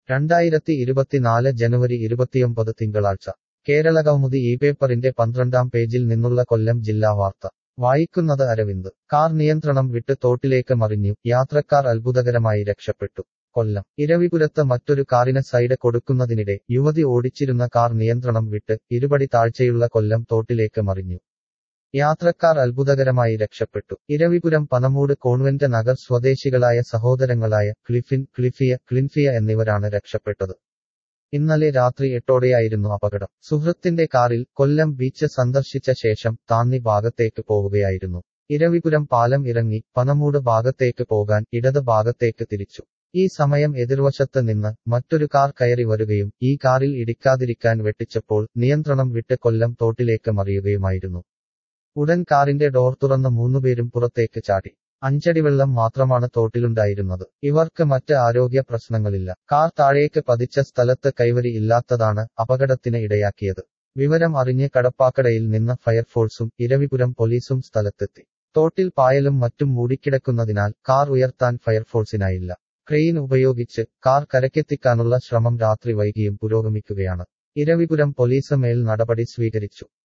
രണ്ടായിരത്തി ഇരുപത്തിനാല് ജനുവരി ഇരുപത്തിയൊമ്പത് തിങ്കളാഴ്ച കേരളകൗമുദി ഈ പേപ്പറിന്റെ പന്ത്രണ്ടാം പേജിൽ നിന്നുള്ള കൊല്ലം ജില്ലാ വാർത്ത വായിക്കുന്നത് അരവിന്ദ് കാർ നിയന്ത്രണം വിട്ട് തോട്ടിലേക്ക് മറിഞ്ഞു യാത്രക്കാർ അത്ഭുതകരമായി രക്ഷപ്പെട്ടു കൊല്ലം ഇരവിപുരത്ത് മറ്റൊരു കാറിന് സൈഡ് കൊടുക്കുന്നതിനിടെ യുവതി ഓടിച്ചിരുന്ന കാർ നിയന്ത്രണം വിട്ട് ഇരുപടി താഴ്ചയുള്ള കൊല്ലം തോട്ടിലേക്ക് മറിഞ്ഞു യാത്രക്കാർ അത്ഭുതകരമായി രക്ഷപ്പെട്ടു ഇരവിപുരം പനമൂട് കോൺവെന്റ് നഗർ സ്വദേശികളായ സഹോദരങ്ങളായ ക്ലിഫിൻ ക്ലിഫിയ ക്ലിൻഫിയ എന്നിവരാണ് രക്ഷപ്പെട്ടത് ഇന്നലെ രാത്രി എട്ടോടെയായിരുന്നു അപകടം സുഹൃത്തിന്റെ കാറിൽ കൊല്ലം ബീച്ച് സന്ദർശിച്ച ശേഷം താന്നി ഭാഗത്തേക്ക് പോവുകയായിരുന്നു ഇരവിപുരം പാലം ഇറങ്ങി പനമൂട് ഭാഗത്തേക്ക് പോകാൻ ഇടത് ഭാഗത്തേക്ക് തിരിച്ചു ഈ സമയം എതിർവശത്ത് നിന്ന് മറ്റൊരു കാർ കയറി വരുകയും ഈ കാറിൽ ഇടിക്കാതിരിക്കാൻ വെട്ടിച്ചപ്പോൾ നിയന്ത്രണം വിട്ട് കൊല്ലം തോട്ടിലേക്ക് മറിയുകയുമായിരുന്നു ഉടൻ കാറിന്റെ ഡോർ തുറന്ന് മൂന്നുപേരും പുറത്തേക്ക് ചാടി അഞ്ചടി വെള്ളം മാത്രമാണ് തോട്ടിലുണ്ടായിരുന്നത് ഇവർക്ക് മറ്റ് ആരോഗ്യ പ്രശ്നങ്ങളില്ല കാർ താഴേക്ക് പതിച്ച സ്ഥലത്ത് കൈവരി ഇല്ലാത്തതാണ് അപകടത്തിന് ഇടയാക്കിയത് വിവരം അറിഞ്ഞ് കടപ്പാക്കടയിൽ നിന്ന് ഫയർഫോഴ്സും ഇരവിപുരം പോലീസും സ്ഥലത്തെത്തി തോട്ടിൽ പായലും മറ്റും മൂടിക്കിടക്കുന്നതിനാൽ കാർ ഉയർത്താൻ ഫയർഫോഴ്സിനായില്ല ക്രെയിൻ ഉപയോഗിച്ച് കാർ കരക്കെത്തിക്കാനുള്ള ശ്രമം രാത്രി വൈകിയും പുരോഗമിക്കുകയാണ് ഇരവിപുരം പോലീസ് മേൽ നടപടി സ്വീകരിച്ചു